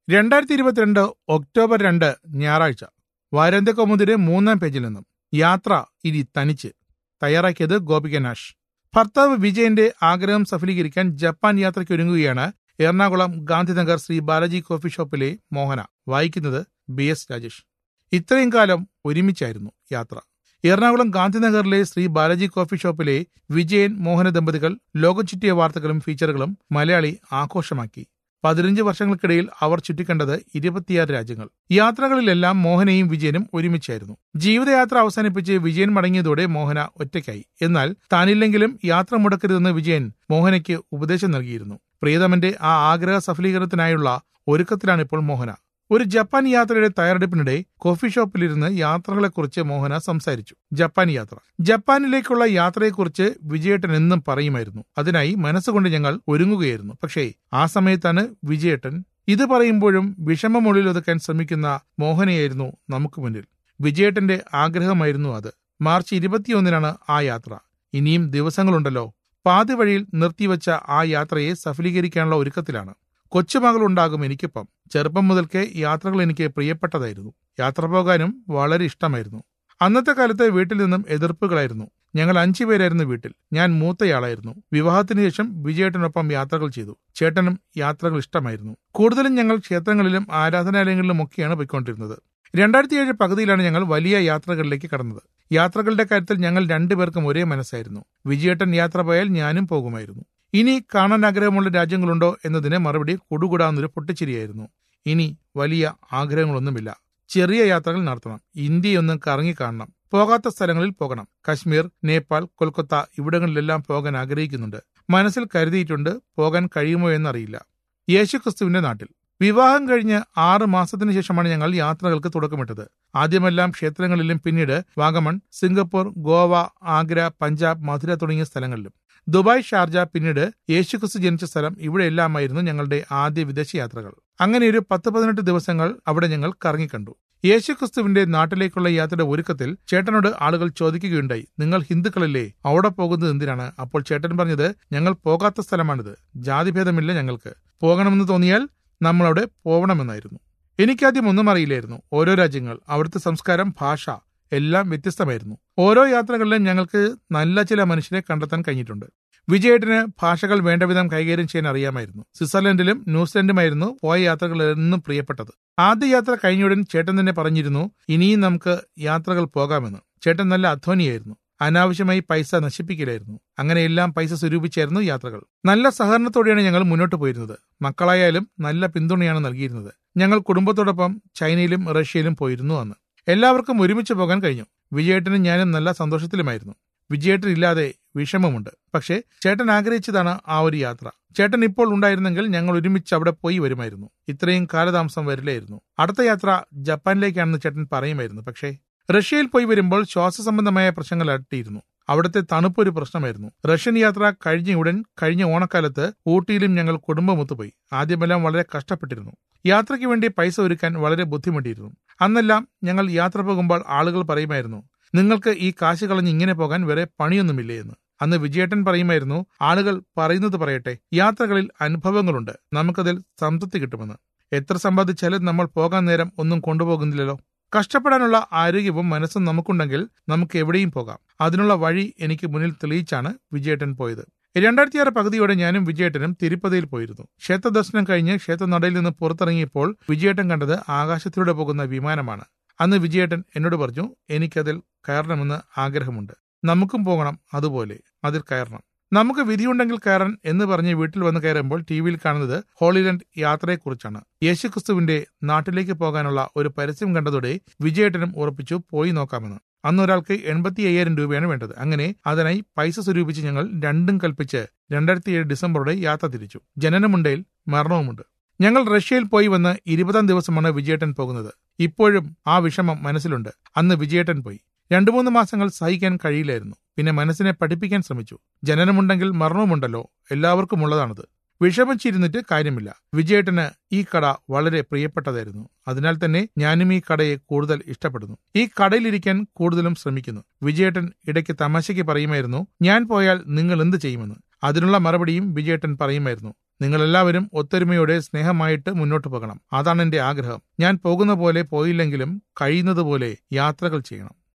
രണ്ടായിരത്തി ഇരുപത്തിരണ്ട് ഒക്ടോബർ രണ്ട് ഞായറാഴ്ച വാരാന്ത്യ കൗമുദിന്റെ മൂന്നാം പേജിൽ നിന്നും യാത്ര ഇനി തനിച്ച് തയ്യാറാക്കിയത് ഗോപികനാഷ് ഭർത്താവ് വിജയന്റെ ആഗ്രഹം സഫലീകരിക്കാൻ ജപ്പാൻ യാത്രയ്ക്ക് ഒരുങ്ങുകയാണ് എറണാകുളം ഗാന്ധിനഗർ ശ്രീ ബാലാജി കോഫി ഷോപ്പിലെ മോഹന വായിക്കുന്നത് ബി എസ് രാജേഷ് ഇത്രയും കാലം ഒരുമിച്ചായിരുന്നു യാത്ര എറണാകുളം ഗാന്ധിനഗറിലെ ശ്രീ ബാലാജി കോഫി ഷോപ്പിലെ വിജയൻ മോഹന ദമ്പതികൾ ലോകം ചുറ്റിയ വാർത്തകളും ഫീച്ചറുകളും മലയാളി ആഘോഷമാക്കി പതിനഞ്ച് വർഷങ്ങൾക്കിടയിൽ അവർ ചുറ്റിക്കണ്ടത് ഇരുപത്തിയാറ് രാജ്യങ്ങൾ യാത്രകളിലെല്ലാം മോഹനയും വിജയനും ഒരുമിച്ചായിരുന്നു ജീവിതയാത്ര അവസാനിപ്പിച്ച് വിജയൻ മടങ്ങിയതോടെ മോഹന ഒറ്റയ്ക്കായി എന്നാൽ താനില്ലെങ്കിലും യാത്ര മുടക്കരുതെന്ന് വിജയൻ മോഹനയ്ക്ക് ഉപദേശം നൽകിയിരുന്നു പ്രിയതമന്റെ ആ ആഗ്രഹ സഫലീകരണത്തിനായുള്ള ഒരുക്കത്തിലാണ് ഇപ്പോൾ മോഹന ഒരു ജപ്പാൻ യാത്രയുടെ തയ്യാറെടുപ്പിനിടെ കോഫി ഷോപ്പിലിരുന്ന് യാത്രകളെക്കുറിച്ച് മോഹന സംസാരിച്ചു ജപ്പാൻ യാത്ര ജപ്പാനിലേക്കുള്ള യാത്രയെക്കുറിച്ച് വിജയേട്ടൻ എന്നും പറയുമായിരുന്നു അതിനായി മനസ്സുകൊണ്ട് ഞങ്ങൾ ഒരുങ്ങുകയായിരുന്നു പക്ഷേ ആ സമയത്താണ് വിജയേട്ടൻ ഇത് പറയുമ്പോഴും വിഷമമുള്ളിൽ ഒതുക്കാൻ ശ്രമിക്കുന്ന മോഹനയായിരുന്നു നമുക്ക് മുന്നിൽ വിജയേട്ടന്റെ ആഗ്രഹമായിരുന്നു അത് മാർച്ച് ഇരുപത്തിയൊന്നിനാണ് ആ യാത്ര ഇനിയും ദിവസങ്ങളുണ്ടല്ലോ പാതി വഴിയിൽ നിർത്തിവച്ച ആ യാത്രയെ സഫലീകരിക്കാനുള്ള ഒരുക്കത്തിലാണ് കൊച്ചുമകളുണ്ടാകും എനിക്കിപ്പം ചെറുപ്പം മുതൽക്കേ യാത്രകൾ എനിക്ക് പ്രിയപ്പെട്ടതായിരുന്നു യാത്ര പോകാനും വളരെ ഇഷ്ടമായിരുന്നു അന്നത്തെ കാലത്ത് വീട്ടിൽ നിന്നും എതിർപ്പുകളായിരുന്നു ഞങ്ങൾ അഞ്ചു പേരായിരുന്നു വീട്ടിൽ ഞാൻ മൂത്തയാളായിരുന്നു വിവാഹത്തിന് ശേഷം വിജയേട്ടനൊപ്പം യാത്രകൾ ചെയ്തു ചേട്ടനും യാത്രകൾ ഇഷ്ടമായിരുന്നു കൂടുതലും ഞങ്ങൾ ക്ഷേത്രങ്ങളിലും ആരാധനാലയങ്ങളിലും ഒക്കെയാണ് പോയിക്കൊണ്ടിരുന്നത് രണ്ടായിരത്തി ഏഴ് പകുതിയിലാണ് ഞങ്ങൾ വലിയ യാത്രകളിലേക്ക് കടന്നത് യാത്രകളുടെ കാര്യത്തിൽ ഞങ്ങൾ രണ്ടുപേർക്കും ഒരേ മനസ്സായിരുന്നു വിജയേട്ടൻ യാത്ര പോയാൽ ഞാനും പോകുമായിരുന്നു ഇനി കാണാൻ ആഗ്രഹമുള്ള രാജ്യങ്ങളുണ്ടോ എന്നതിന് മറുപടി കൊടുകൂടാന്നൊരു പൊട്ടിച്ചിരിയായിരുന്നു ഇനി വലിയ ആഗ്രഹങ്ങളൊന്നുമില്ല ചെറിയ യാത്രകൾ നടത്തണം ഇന്ത്യയൊന്നും കറങ്ങി കാണണം പോകാത്ത സ്ഥലങ്ങളിൽ പോകണം കശ്മീർ നേപ്പാൾ കൊൽക്കത്ത ഇവിടങ്ങളിലെല്ലാം പോകാൻ ആഗ്രഹിക്കുന്നുണ്ട് മനസ്സിൽ കരുതിയിട്ടുണ്ട് പോകാൻ കഴിയുമോ എന്നറിയില്ല യേശുക്രിസ്തുവിന്റെ നാട്ടിൽ വിവാഹം കഴിഞ്ഞ് ആറ് മാസത്തിനു ശേഷമാണ് ഞങ്ങൾ യാത്രകൾക്ക് തുടക്കമിട്ടത് ആദ്യമെല്ലാം ക്ഷേത്രങ്ങളിലും പിന്നീട് വാഗമൺ സിംഗപ്പൂർ ഗോവ ആഗ്ര പഞ്ചാബ് മധുര തുടങ്ങിയ സ്ഥലങ്ങളിലും ദുബായ് ഷാർജ പിന്നീട് യേശുക്രിസ്തു ജനിച്ച സ്ഥലം ഇവിടെയെല്ലാമായിരുന്നു ഞങ്ങളുടെ ആദ്യ വിദേശ യാത്രകൾ അങ്ങനെ ഒരു പത്ത് പതിനെട്ട് ദിവസങ്ങൾ അവിടെ ഞങ്ങൾ കറങ്ങിക്കണ്ടു യേശുക്രിസ്തുവിന്റെ നാട്ടിലേക്കുള്ള യാത്രയുടെ ഒരുക്കത്തിൽ ചേട്ടനോട് ആളുകൾ ചോദിക്കുകയുണ്ടായി നിങ്ങൾ ഹിന്ദുക്കളല്ലേ അവിടെ പോകുന്നത് എന്തിനാണ് അപ്പോൾ ചേട്ടൻ പറഞ്ഞത് ഞങ്ങൾ പോകാത്ത സ്ഥലമാണിത് ജാതിഭേദമില്ല ഞങ്ങൾക്ക് പോകണമെന്ന് തോന്നിയാൽ നമ്മളവിടെ പോകണമെന്നായിരുന്നു എനിക്കാദ്യം ഒന്നും അറിയില്ലായിരുന്നു ഓരോ രാജ്യങ്ങൾ അവിടുത്തെ സംസ്കാരം ഭാഷ എല്ലാം വ്യത്യസ്തമായിരുന്നു ഓരോ യാത്രകളിലും ഞങ്ങൾക്ക് നല്ല ചില മനുഷ്യരെ കണ്ടെത്താൻ കഴിഞ്ഞിട്ടുണ്ട് വിജയേട്ടന് ഭാഷകൾ വേണ്ടവിധം കൈകാര്യം ചെയ്യാൻ അറിയാമായിരുന്നു സ്വിറ്റ്സർലൻഡിലും ന്യൂസിലൻഡുമായിരുന്നു പോയ യാത്രകൾ എന്നും പ്രിയപ്പെട്ടത് ആദ്യ യാത്ര കഴിഞ്ഞുടൻ ചേട്ടൻ തന്നെ പറഞ്ഞിരുന്നു ഇനിയും നമുക്ക് യാത്രകൾ പോകാമെന്ന് ചേട്ടൻ നല്ല അധ്വാനിയായിരുന്നു അനാവശ്യമായി പൈസ നശിപ്പിക്കില്ലായിരുന്നു അങ്ങനെയെല്ലാം പൈസ സ്വരൂപിച്ചായിരുന്നു യാത്രകൾ നല്ല സഹകരണത്തോടെയാണ് ഞങ്ങൾ മുന്നോട്ട് പോയിരുന്നത് മക്കളായാലും നല്ല പിന്തുണയാണ് നൽകിയിരുന്നത് ഞങ്ങൾ കുടുംബത്തോടൊപ്പം ചൈനയിലും റഷ്യയിലും പോയിരുന്നു അന്ന് എല്ലാവർക്കും ഒരുമിച്ച് പോകാൻ കഴിഞ്ഞു വിജയേട്ടനും ഞാനും നല്ല സന്തോഷത്തിലുമായിരുന്നു വിജയേട്ടൻ ഇല്ലാതെ വിഷമമുണ്ട് പക്ഷേ ചേട്ടൻ ആഗ്രഹിച്ചതാണ് ആ ഒരു യാത്ര ചേട്ടൻ ഇപ്പോൾ ഉണ്ടായിരുന്നെങ്കിൽ ഞങ്ങൾ ഒരുമിച്ച് അവിടെ പോയി വരുമായിരുന്നു ഇത്രയും കാലതാമസം വരില്ലായിരുന്നു അടുത്ത യാത്ര ജപ്പാനിലേക്കാണെന്ന് ചേട്ടൻ പറയുമായിരുന്നു പക്ഷേ റഷ്യയിൽ പോയി വരുമ്പോൾ ശ്വാസ സംബന്ധമായ പ്രശ്നങ്ങൾ അട്ടിയിരുന്നു അവിടുത്തെ തണുപ്പ് ഒരു പ്രശ്നമായിരുന്നു റഷ്യൻ യാത്ര കഴിഞ്ഞ ഉടൻ കഴിഞ്ഞ ഓണക്കാലത്ത് ഊട്ടിയിലും ഞങ്ങൾ കുടുംബമൊത്തു പോയി ആദ്യമെല്ലാം വളരെ കഷ്ടപ്പെട്ടിരുന്നു യാത്രയ്ക്ക് വേണ്ടി പൈസ ഒരുക്കാൻ വളരെ ബുദ്ധിമുട്ടിയിരുന്നു അന്നെല്ലാം ഞങ്ങൾ യാത്ര പോകുമ്പോൾ ആളുകൾ പറയുമായിരുന്നു നിങ്ങൾക്ക് ഈ കാശ് കളഞ്ഞ് ഇങ്ങനെ പോകാൻ വേറെ പണിയൊന്നുമില്ലേ എന്ന് അന്ന് വിജയേട്ടൻ പറയുമായിരുന്നു ആളുകൾ പറയുന്നത് പറയട്ടെ യാത്രകളിൽ അനുഭവങ്ങളുണ്ട് നമുക്കതിൽ സംതൃപ്തി കിട്ടുമെന്ന് എത്ര സമ്പാദിച്ചാലും നമ്മൾ പോകാൻ നേരം ഒന്നും കൊണ്ടുപോകുന്നില്ലല്ലോ കഷ്ടപ്പെടാനുള്ള ആരോഗ്യവും മനസ്സും നമുക്കുണ്ടെങ്കിൽ നമുക്ക് എവിടെയും പോകാം അതിനുള്ള വഴി എനിക്ക് മുന്നിൽ തെളിയിച്ചാണ് വിജയേട്ടൻ പോയത് രണ്ടായിരത്തി ആറ് പകുതിയോടെ ഞാനും വിജയേട്ടനും തിരുപ്പതിയിൽ പോയിരുന്നു ക്ഷേത്ര ദർശനം കഴിഞ്ഞ് ക്ഷേത്രനടയിൽ നിന്ന് പുറത്തിറങ്ങിയപ്പോൾ വിജയേട്ടൻ കണ്ടത് ആകാശത്തിലൂടെ പോകുന്ന വിമാനമാണ് അന്ന് വിജയേട്ടൻ എന്നോട് പറഞ്ഞു എനിക്കതിൽ കയറണമെന്ന് ആഗ്രഹമുണ്ട് നമുക്കും പോകണം അതുപോലെ അതിൽ കയറണം നമുക്ക് വിധിയുണ്ടെങ്കിൽ കയറാൻ എന്ന് പറഞ്ഞ് വീട്ടിൽ വന്ന് കയറുമ്പോൾ ടി വിയിൽ കാണുന്നത് ഹോളിലൻഡ് യാത്രയെക്കുറിച്ചാണ് യേശുക്രിസ്തുവിന്റെ നാട്ടിലേക്ക് പോകാനുള്ള ഒരു പരസ്യം കണ്ടതോടെ വിജയേട്ടനും ഉറപ്പിച്ചു പോയി നോക്കാമെന്ന് അന്ന് ഒരാൾക്ക് എൺപത്തി അയ്യായിരം രൂപയാണ് വേണ്ടത് അങ്ങനെ അതിനായി പൈസ സ്വരൂപിച്ച് ഞങ്ങൾ രണ്ടും കൽപ്പിച്ച് രണ്ടായിരത്തി ഏഴ് ഡിസംബറോടെ യാത്ര തിരിച്ചു ജനനമുണ്ടേൽ മരണവുമുണ്ട് ഞങ്ങൾ റഷ്യയിൽ പോയി വന്ന് ഇരുപതാം ദിവസമാണ് വിജയേട്ടൻ പോകുന്നത് ഇപ്പോഴും ആ വിഷമം മനസ്സിലുണ്ട് അന്ന് വിജയേട്ടൻ പോയി രണ്ടു മൂന്ന് മാസങ്ങൾ സഹിക്കാൻ കഴിയില്ലായിരുന്നു പിന്നെ മനസ്സിനെ പഠിപ്പിക്കാൻ ശ്രമിച്ചു ജനനമുണ്ടെങ്കിൽ മരണവുമുണ്ടല്ലോ എല്ലാവർക്കും ഉള്ളതാണത് വിഷമിച്ചിരുന്നിട്ട് കാര്യമില്ല വിജയേട്ടന് ഈ കട വളരെ പ്രിയപ്പെട്ടതായിരുന്നു അതിനാൽ തന്നെ ഞാനും ഈ കടയെ കൂടുതൽ ഇഷ്ടപ്പെടുന്നു ഈ കടയിലിരിക്കാൻ കൂടുതലും ശ്രമിക്കുന്നു വിജയേട്ടൻ ഇടയ്ക്ക് തമാശയ്ക്ക് പറയുമായിരുന്നു ഞാൻ പോയാൽ നിങ്ങൾ എന്ത് ചെയ്യുമെന്ന് അതിനുള്ള മറുപടിയും വിജയേട്ടൻ പറയുമായിരുന്നു നിങ്ങളെല്ലാവരും ഒത്തൊരുമയോടെ സ്നേഹമായിട്ട് മുന്നോട്ട് പോകണം അതാണ് എന്റെ ആഗ്രഹം ഞാൻ പോകുന്ന പോലെ പോയില്ലെങ്കിലും കഴിയുന്നത് പോലെ യാത്രകൾ ചെയ്യണം